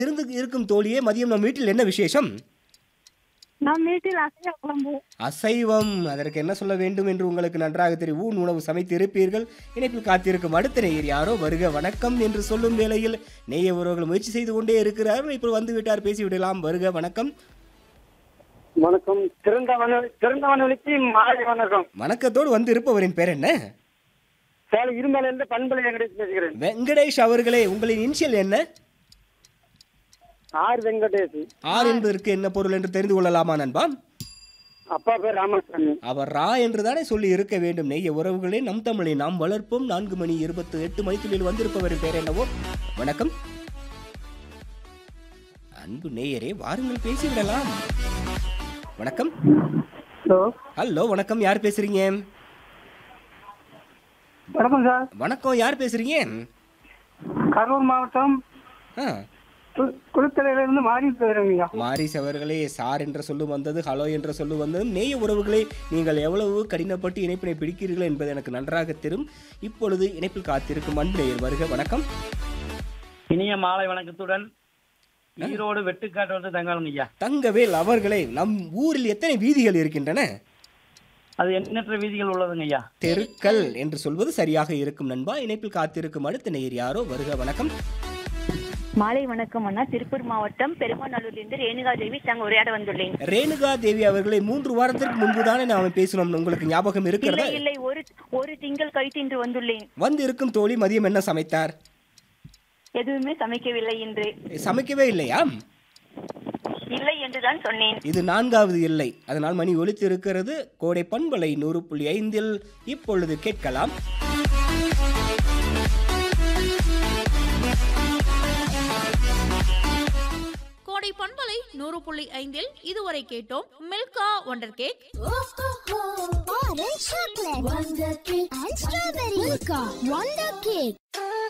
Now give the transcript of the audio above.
இருந்து இருக்கும் தோழியே மதியம் நம் வீட்டில் என்ன விசேஷம் நம் வீட்டில் அசைவ குழம்பு அசைவம் அதற்கு என்ன சொல்ல வேண்டும் என்று உங்களுக்கு நன்றாக தெரியும் ஊன் உணவு சமைத்து இருப்பீர்கள் இணைப்பில் காத்திருக்கும் அடுத்த நேயர் யாரோ வருக வணக்கம் என்று சொல்லும் வேளையில் நேய உறவுகள் முயற்சி செய்து கொண்டே இருக்கிறார்கள் இப்போ வந்து விட்டார் பேசி விடலாம் வருக வணக்கம் வணக்கம் திறந்தவன திறந்தவனொலிக்கு மாலை வணக்கம் வணக்கத்தோடு வந்து இருப்பவரின் பேர் என்ன சேலம் இருமலையிலிருந்து பண்பலை வெங்கடேஷ் பேசுகிறேன் வெங்கடேஷ் அவர்களே உங்களின் இனிஷியல் என்ன ஆர் வெங்கடேஷ் ஆர் என்பதற்கு என்ன பொருள் என்று தெரிந்து கொள்ளலாமா நண்பா அப்பா பேர் ராமசாமி அவர் ரா என்று தானே சொல்லி இருக்க வேண்டும் நெய்ய உறவுகளே நம் தமிழை நாம் வளர்ப்போம் நான்கு மணி இருபத்தி எட்டு மணித்துளில் வந்திருப்பவரின் பேர் என்னவோ வணக்கம் அன்பு நேயரே வாருங்கள் பேசிவிடலாம் வணக்கம் ஹலோ ஹலோ வணக்கம் யார் பேசுறீங்க வணக்கம் சார் வணக்கம் யார் பேசுறீங்க கரூர் மாவட்டம் ஆ குளித்தலையிலிருந்து மாறி பேசுறேங்க மாரிஸ் அவர்களே சார் என்ற சொல்லு வந்தது ஹலோ என்ற சொல்லு வந்தது நேய உறவுகளே நீங்கள் எவ்வளவு கடினப்பட்டு இணைப்பினை பிடிக்கிறீர்கள் என்பது எனக்கு நன்றாக தெரியும் இப்பொழுது இணைப்பில் காத்திருக்கும் அன்பு நேயர் வருக வணக்கம் இனிய மாலை வணக்கத்துடன் ஈரோடு வெட்டுக்காட்டு வந்து தங்காலம் ஐயா தங்கவேல் அவர்களே நம் ஊரில் எத்தனை வீதிகள் இருக்கின்றன அது எண்ணற்ற வீதிகள் உள்ளதுங்க ஐயா தெருக்கள் என்று சொல்வது சரியாக இருக்கும் நண்பா இணைப்பில் காத்திருக்கும் அடுத்த நேயர் யாரோ வருக வணக்கம் மாலை வணக்கம் அண்ணா திருப்பூர் மாவட்டம் பெருமாநல்லூர்லேருந்து ரேணுகா தேவி தாங்க உரையாட வந்துள்ளேன் ரேணுகா தேவி அவர்களை மூன்று வாரத்திற்கு முன்பு தானே நாம பேசினோம் உங்களுக்கு ஞாபகம் இல்லை இருக்கிறதா இல்லை ஒரு ஒரு திங்கள் கழித்து இன்று வந்துள்ளேன் வந்து இருக்கும் தோழி மதியம் என்ன சமைத்தார் எதுவுமே சமைக்கவில்லை என்று சமைக்கவே இல்லையா இல்லை என்றுதான் சொன்னேன் இது நான்காவது இல்லை அதனால் மணி ஒலித்து இருக்கிறது கோடை பண்பலை நூறு புள்ளி ஐந்தில் இப்பொழுது கேட்கலாம் கோடை பண்பலை நூறு புள்ளி ஐந்தில் இதுவரை கேட்டோம் Milka Wonder Cake Orange chocolate, Wonder Cake, and Strawberry Milka, Wonder Cake.